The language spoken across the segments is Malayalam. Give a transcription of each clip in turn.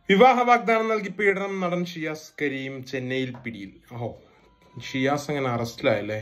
വിവാഹ വാഗ്ദാനം നൽകി പീഡനം നടൻ ഷിയാസ് കരീം ചെന്നൈയിൽ പിടിയിൽ ഓ ഷിയാസ് അങ്ങനെ അറസ്റ്റിലായല്ലേ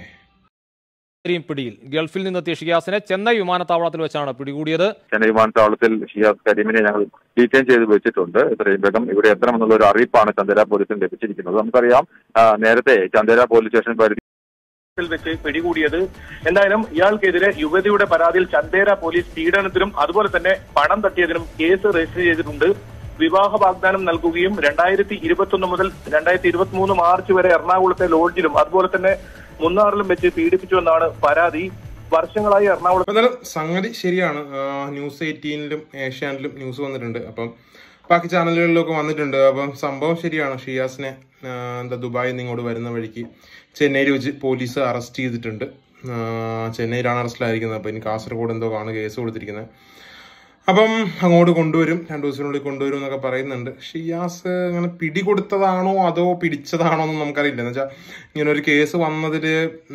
ഇത്രയും പിടിയിൽ ഗൾഫിൽ നിന്നെത്തിയ ഷിയാസിനെ ചെന്നൈ വിമാനത്താവളത്തിൽ വെച്ചാണ് പിടികൂടിയത് ചെന്നൈ വിമാനത്താവളത്തിൽ ഷിയാസ് കരീമിനെ ഞങ്ങൾ ഡീറ്റെയിൻ ചെയ്ത് വെച്ചിട്ടുണ്ട് എത്രയും വേഗം ഇവിടെ എത്തണമെന്നുള്ള ഒരു അറിയിപ്പാണ് ചന്ദേര പോലീസിന് ലഭിച്ചിരിക്കുന്നത് നമുക്കറിയാം ആ, നേരത്തെ ചന്ദേര പോലീസ് സ്റ്റേഷൻ പരിധി ിൽ വെച്ച് പിടികൂടിയത് എന്തായാലും ഇയാൾക്കെതിരെ യുവതിയുടെ പരാതിയിൽ ചന്ദേര പോലീസ് പീഡനത്തിനും അതുപോലെ തന്നെ പണം തട്ടിയതിനും കേസ് രജിസ്റ്റർ ചെയ്തിട്ടുണ്ട് വിവാഹ വാഗ്ദാനം നൽകുകയും രണ്ടായിരത്തി ഇരുപത്തൊന്ന് മുതൽ രണ്ടായിരത്തി ഇരുപത്തി മൂന്ന് മാർച്ച് വരെ എറണാകുളത്തെ ലോഡ്ജിലും അതുപോലെ തന്നെ മുന്നാറിലും വെച്ച് പീഡിപ്പിച്ചുവെന്നാണ് പരാതി വർഷങ്ങളായി എറണാകുളത്ത് അപ്പൊ എന്നാലും സംഗതി ശരിയാണ് ആ, ന്യൂസ് എയ്റ്റീനിലും ഏഷ്യാനിലും ന്യൂസ് വന്നിട്ടുണ്ട് അപ്പം ബാക്കി ചാനലുകളിലൊക്കെ വന്നിട്ടുണ്ട് അപ്പം സംഭവം ശരിയാണ് ഷിയാസിനെ ആ, എന്താ ദുബായിൽ നിന്ന് ഇങ്ങോട്ട് വരുന്ന വഴിക്ക് ചെന്നൈയിൽ വെച്ച് പോലീസ് അറസ്റ്റ് ചെയ്തിട്ടുണ്ട് ആ, ചെന്നൈയിലാണ് അറസ്റ്റിലായിരിക്കുന്നത് അപ്പം ഇനി കാസർഗോഡ് എന്തോ ആണ് കേസ് കൊടുത്തിരിക്കുന്നത് അപ്പം അങ്ങോട്ട് കൊണ്ടുവരും രണ്ടു ദിവസത്തിനുള്ളിൽ കൊണ്ടുവരും എന്നൊക്കെ പറയുന്നുണ്ട് ഷിയാസ് അങ്ങനെ പിടികൊടുത്തതാണോ അതോ പിടിച്ചതാണോ എന്ന് നമുക്കറിയില്ല എന്ന് വെച്ചാൽ ഇങ്ങനെ ഒരു കേസ് വന്നതിൽ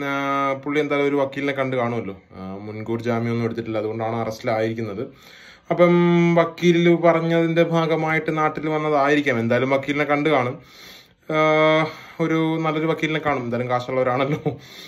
പുള്ളി എന്തായാലും ഒരു വക്കീലിനെ കണ്ട് കാണുമല്ലോ ആ, മുൻകൂർ ജാമ്യമൊന്നും എടുത്തിട്ടില്ല അതുകൊണ്ടാണ് അറസ്റ്റിലായിരിക്കുന്നത് അപ്പം വക്കീൽ പറഞ്ഞതിന്റെ ഭാഗമായിട്ട് നാട്ടിൽ വന്നതായിരിക്കാം എന്തായാലും വക്കീലിനെ കണ്ട് കാണും ആ, ഒരു നല്ലൊരു വക്കീലിനെ കാണും എന്തായാലും കാശുള്ളവരാണല്ലോ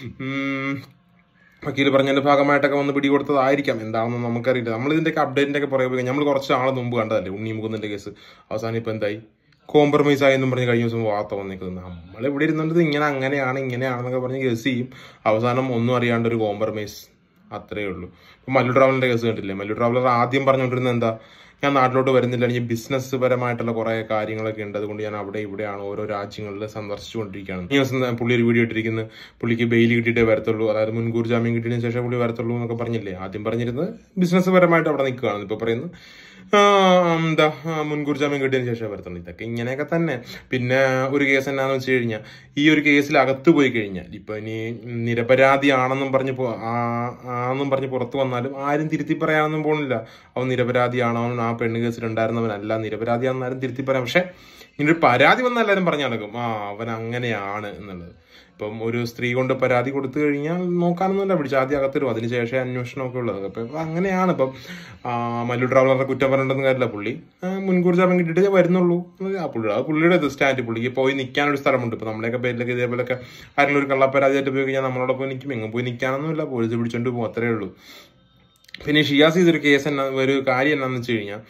ഉം. വക്കീൽ പറഞ്ഞതിന്റെ ഭാഗമായിട്ടൊക്കെ വന്ന് പിടികൊടുത്തതായിരിക്കാം എന്താണെന്ന് നമുക്കറിയില്ല നമ്മൾ ഇതിന്റെയൊക്കെ അപ്ഡേറ്റിന്റെ ഒക്കെ പുറകെ പോയി നമ്മൾ കുറച്ച് ആളെ മുമ്പ് കണ്ടതല്ലേ ഉണ്ണി മുകുന്ദന്റെ കേസ് അവസാനം ഇപ്പൊ എന്തായി കോംപ്രമൈസ് ആയി എന്നും പറഞ്ഞ് കഴിഞ്ഞ ദിവസം വാർത്ത വന്നേക്കുന്നത് നമ്മൾ ഇവിടെ ഇരുന്നിട്ട് ഇങ്ങനെ അങ്ങനെയാണ് ഇങ്ങനെയാണെന്നൊക്കെ പറഞ്ഞ് കേസ് ചെയ്യും അവസാനം ഒന്നും അറിയാണ്ട് ഒരു കോംപ്രമൈസ് അത്രേ ഉള്ളൂ ഇപ്പൊ മല്ലു ട്രാവലറിന്റെ കേസ് കണ്ടില്ലേ മല്ലു ട്രാവലർ ആദ്യം പറഞ്ഞുകൊണ്ടിരുന്നത് എന്താ ഞാൻ നാട്ടിലോട്ട് വരുന്നില്ല എനിക്ക് ബിസിനസ് പരമായിട്ടുള്ള കുറെ കാര്യങ്ങളൊക്കെ ഉണ്ട് അതുകൊണ്ട് ഞാൻ അവിടെ ഇവിടെയാണ് ഓരോ രാജ്യങ്ങളിൽ സന്ദർശിച്ചുകൊണ്ടിരിക്കുകയാണ് ഈ ദിവസം പുള്ളി ഒരു വീഡിയോ ഇട്ടിരിക്കുന്നത് പുള്ളിക്ക് ബെയിൽ കിട്ടിയിട്ടേ വരത്തുള്ളൂ അതായത് മുൻകൂർ ജാമ്യം കിട്ടിയതിനു ശേഷം പുള്ളി വരത്തുള്ളൂ എന്നൊക്കെ പറഞ്ഞില്ലേ ആദ്യം പറഞ്ഞിരുന്നത് ബിസിനസ് പരമായിട്ട് അവിടെ നിൽക്കുകയാണ് ഇപ്പൊ പറയുന്നത് ആ, എന്താ ആ, മുൻകൂർ ജാമ്യം കിട്ടിയതിനു ശേഷം വരത്തുള്ളൂ ഇതൊക്കെ ഇങ്ങനെയൊക്കെ തന്നെ പിന്നെ ഒരു കേസ് എന്നാന്ന് വെച്ച് കഴിഞ്ഞാൽ ഈ ഒരു കേസിൽ അകത്ത് പോയി കഴിഞ്ഞാൽ ഇപ്പൊ ഇനി നിരപരാധിയാണെന്നും പറഞ്ഞ് പോ- ആ- ആണെന്നും പറഞ്ഞ് പുറത്തു വന്നാലും ആരും തിരുത്തി പറയാനൊന്നും പോണില്ല അവൻ നിരപരാധിയാണോ അവൻ ആ പെണ്ണ് കേസിൽ ഉണ്ടായിരുന്നവനല്ല നിരപരാധിയാണെന്ന് ആരും തിരുത്തി പറയാം പക്ഷെ ഇങ്ങനെ ഒരു പരാതി വന്നാൽ എല്ലാവരും പറഞ്ഞു നടക്കും ആ അവൻ അങ്ങനെയാണ് എന്നുള്ളത് ഇപ്പം ഒരു സ്ത്രീ കൊണ്ട് പരാതി കൊടുത്തു കഴിഞ്ഞാൽ നോക്കാനൊന്നുമില്ല പിടിച്ച് ആദ്യം അകത്തിരും അതിനുശേഷം അന്വേഷണമൊക്കെ ഉള്ളത് അപ്പൊ ഇപ്പൊ അങ്ങനെയാണ് ഇപ്പം ആ, മല്ലു ട്രാവലറുടെ കുറ്റം പറഞ്ഞിട്ടൊന്നും കാര്യമില്ല പുള്ളി ആ, മുൻകൂർ ജാമ്യം കിട്ടിയിട്ടേ വരുന്നുള്ളൂ അത് ആ പുള്ളി അത് പുള്ളിയുടെ ഇത് സ്റ്റാൻഡ് പുള്ളിക്ക് പോയി നിൽക്കാനൊരു സ്ഥലമുണ്ട് ഇപ്പൊ നമ്മളെയൊക്കെ പേരിലൊക്കെ ഇതേപോലൊക്കെ ആരെങ്കിലും ഒരു കള്ളപ്പരാതിയായിട്ട് പോയി കഴിഞ്ഞാൽ നമ്മളോടൊപ്പം നിൽക്കും എങ്ങും പോയി നിൽക്കാനൊന്നുമില്ല പോലീസ് പിടിച്ചോണ്ട് പോകും അത്രേ ഉള്ളൂ പിന്നെ ഷിയാസ് ചെയ്തൊരു കേസ് എന്നാ ഒരു കാര്യം എന്നാന്ന് വെച്ച് കഴിഞ്ഞാൽ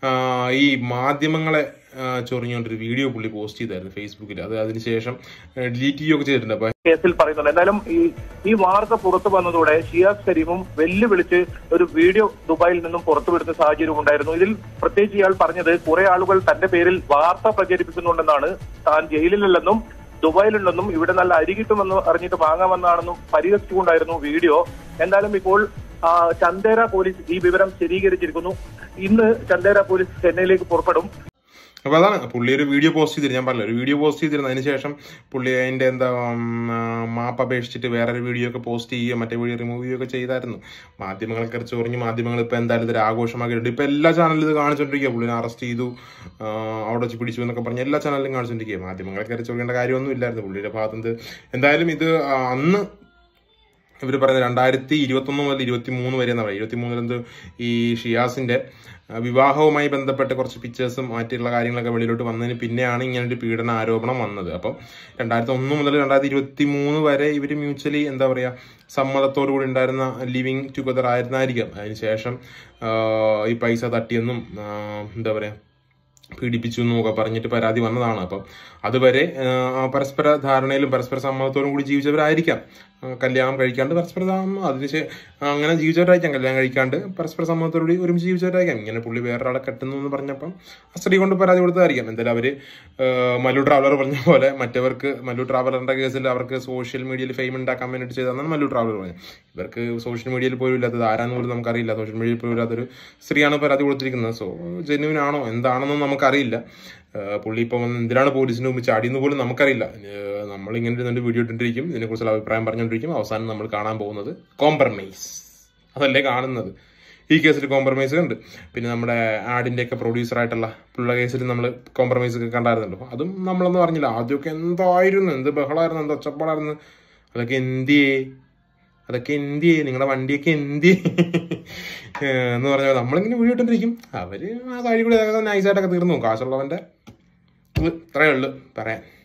ഈ മാധ്യമങ്ങളെ ആ, ചൊറിഞ്ഞുകൊണ്ടൊരു വീഡിയോ പുള്ളി പോസ്റ്റ് ചെയ്തായിരുന്നു ഫേസ്ബുക്കിൽ അത് അതിനുശേഷം ഡിലീറ്റ് ചെയ്യുകയൊക്കെ ചെയ്തിട്ടുണ്ട് അപ്പൊ കേസിൽ പറയുന്നുണ്ട് എന്തായാലും ഈ ഈ വാർത്ത പുറത്തു വന്നതോടെ ഷിയാസ് കരീമും വെല്ലുവിളിച്ച് ഒരു വീഡിയോ ദുബായിൽ നിന്നും പുറത്തുവിടുന്ന സാഹചര്യം ഉണ്ടായിരുന്നു ഇതിൽ പ്രത്യേകിച്ച് ഇയാൾ പറഞ്ഞത് കുറെ ആളുകൾ തന്റെ പേരിൽ വാർത്ത പ്രചരിപ്പിക്കുന്നുണ്ടെന്നാണ് താൻ ജയിലിലല്ലെന്നും ദുബായിലുണ്ടെന്നും ഇവിടെ നല്ല അരി കിട്ടുമെന്ന് അറിഞ്ഞിട്ട് വാങ്ങാമെന്നാണെന്നും പരിഹസിച്ചുകൊണ്ടായിരുന്നു വീഡിയോ എന്തായാലും ഇപ്പോൾ ആ, ചന്ദേര പോലീസ് ഈ വിവരം സ്ഥിരീകരിച്ചിരിക്കുന്നു ഇന്ന് ചന്ദേര പോലീസ് ചെന്നൈയിലേക്ക് പുറപ്പെടും അപ്പൊ അതാണ് പുള്ളി ഒരു വീഡിയോ പോസ്റ്റ് ചെയ്തിരുന്നു ഞാൻ പറഞ്ഞില്ല ഒരു വീഡിയോ പോസ്റ്റ് ചെയ്തിരുന്നു അതിനുശേഷം പുള്ളി അതിന്റെ എന്താ ഉം, ആ, മാപ്പ് അപേക്ഷിച്ചിട്ട് വേറൊരു വീഡിയോ ഒക്കെ പോസ്റ്റ് ചെയ്യുക മറ്റേ വീഡിയോ റിമൂവ് ചെയ്യുകയൊക്കെ ചെയ്തായിരുന്നു മാധ്യമങ്ങളൊക്കെ ചൊറിഞ്ഞ് മാധ്യമങ്ങൾ ഇപ്പൊ എന്തായാലും ഇതൊരു ആഘോഷമാക്കിയിട്ടുണ്ട് ഇപ്പൊ എല്ലാ ചാനലിലും ഇത് കാണിച്ചോണ്ടിരിക്കുക പുള്ളിനെ അറസ്റ്റ് ചെയ്തു ആ, അവിടെ വെച്ച് പിടിച്ചു എന്നൊക്കെ പറഞ്ഞ് എല്ലാ ചാനലിലും കാണിച്ചോണ്ടിരിക്കുക മാധ്യമങ്ങളൊക്കെ ചൊറിയേണ്ട കാര്യമൊന്നും ഇല്ലായിരുന്നു പുള്ളിയുടെ ഭാഗത്തുനിന്ന് എന്തായാലും ഇത് ആ, അന്ന് ഇവർ പറയുന്നത് രണ്ടായിരത്തി ഇരുപത്തൊന്ന് മുതൽ ഇരുപത്തി മൂന്ന് വരെ എന്നാണ് ഇരുപത്തി മൂന്നിൽ എന്ത് ഈ ഷിയാസിന്റെ ആ, വിവാഹവുമായി ബന്ധപ്പെട്ട് കുറച്ച് പിക്ചേഴ്സും മറ്റുള്ള കാര്യങ്ങളൊക്കെ വെളിയിലോട്ട് വന്നതിന് പിന്നെയാണ് ഇങ്ങനെ ഒരു പീഡന ആരോപണം വന്നത് അപ്പം രണ്ടായിരത്തി ഒന്ന് മുതൽ രണ്ടായിരത്തി ഇരുപത്തി മൂന്ന് വരെ ഇവർ മ്യൂച്വലി എന്താ പറയാ സമ്മതത്തോടു കൂടി ഉണ്ടായിരുന്ന ലിവിങ് ടുഗദർ ആയിരുന്നായിരിക്കാം അതിനുശേഷം ആ, ഈ പൈസ തട്ടിയെന്നും ആ, എന്താ പറയാ പീഡിപ്പിച്ചു എന്നൊക്കെ പറഞ്ഞിട്ട് പരാതി വന്നതാണ് അപ്പം അതുവരെ ആ, പരസ്പര ധാരണയിലും പരസ്പര സമ്മതത്തോടും കൂടി ജീവിച്ചവരായിരിക്കാം ആ, കല്യാണം കഴിക്കാണ്ട് പരസ്പര ധാരണ അതിന് ശേ- അങ്ങനെ ജീവിച്ചവരായിരിക്കാം കല്യാണം കഴിക്കാണ്ട് പരസ്പര സമ്മതത്തോടുകൂടി ഒരുമിച്ച് ജീവിച്ചവരായിരിക്കാം ഇങ്ങനെ പുള്ളി വേറൊരാളെ കെട്ടുന്നു എന്ന് പറഞ്ഞപ്പം ആ സ്ത്രീ കൊണ്ട് പരാതി കൊടുത്തതായിരിക്കാം എന്തായാലും അവര് ആ, മല്ലു ട്രാവലർ പറഞ്ഞ പോലെ മറ്റവർക്ക് മല്ലു ട്രാവലറിന്റെ കേസിൽ അവർക്ക് സോഷ്യൽ മീഡിയയിൽ ഫെയിം ഉണ്ടാക്കാൻ വേണ്ടിയിട്ട് ചെയ്തതെന്നാണ് മല്ലു ട്രാവലർ പറഞ്ഞത് ഇവർക്ക് സോഷ്യൽ മീഡിയയിൽ പോലും ഇല്ലാത്തത് ആരാന്ന് പോലും നമുക്കറിയില്ല സോഷ്യൽ മീഡിയയിൽ പോലും ഇല്ലാത്തൊരു സ്ത്രീയാണ് പരാതി കൊടുത്തിരിക്കുന്നത് സോ ജെന്യൂൻ ആണോ എന്താണെന്നും നമുക്കറിയില്ല ഏഹ് പുള്ളി ഇപ്പം വന്ന് എന്തിനാണ് പോലീസിന് മുമ്പ് ചാടിയെന്ന് പോലും നമുക്കറിയില്ല ഏഹ് നമ്മൾ ഇങ്ങനെ ഇരുന്നിട്ട് വീഡിയോ ഇട്ടിരിക്കും ഇതിനെക്കുറിച്ചുള്ള അഭിപ്രായം പറഞ്ഞുകൊണ്ടിരിക്കും അവസാനം നമ്മൾ കാണാൻ പോകുന്നത് കോംപ്രമൈസ് അതല്ലേ കാണുന്നത് ഈ കേസിൽ കോംപ്രമൈസ് ഉണ്ട് പിന്നെ നമ്മുടെ ആഡിന്റെ ഒക്കെ പ്രൊഡ്യൂസർ ആയിട്ടുള്ള പുള്ള കേസിൽ നമ്മൾ കോംപ്രമൈസ് ഒക്കെ കണ്ടായിരുന്നല്ലോ അതും നമ്മളൊന്നും അറിഞ്ഞില്ല ആദ്യമൊക്കെ എന്തായിരുന്നു എന്ത് ബഹളമായിരുന്നു എന്ത് ഒച്ചപ്പാടായിരുന്നു അതൊക്കെ എന്തിയേ അതൊക്കെ എന്ത് ചെയ്യും നിങ്ങളുടെ വണ്ടിയൊക്കെ എന്ത് ചെയ്യും എന്ന് പറഞ്ഞാൽ നമ്മളിങ്ങനെ വീഡിയോ ഇട്ടോണ്ടിരിക്കും അവര് ആ കാര്യം കൂടി നൈസായിട്ടൊക്കെ തീർന്നു കാശുള്ളവന്റെ ഇത് ഇത്രയേ ഉള്ളൂ പറയാൻ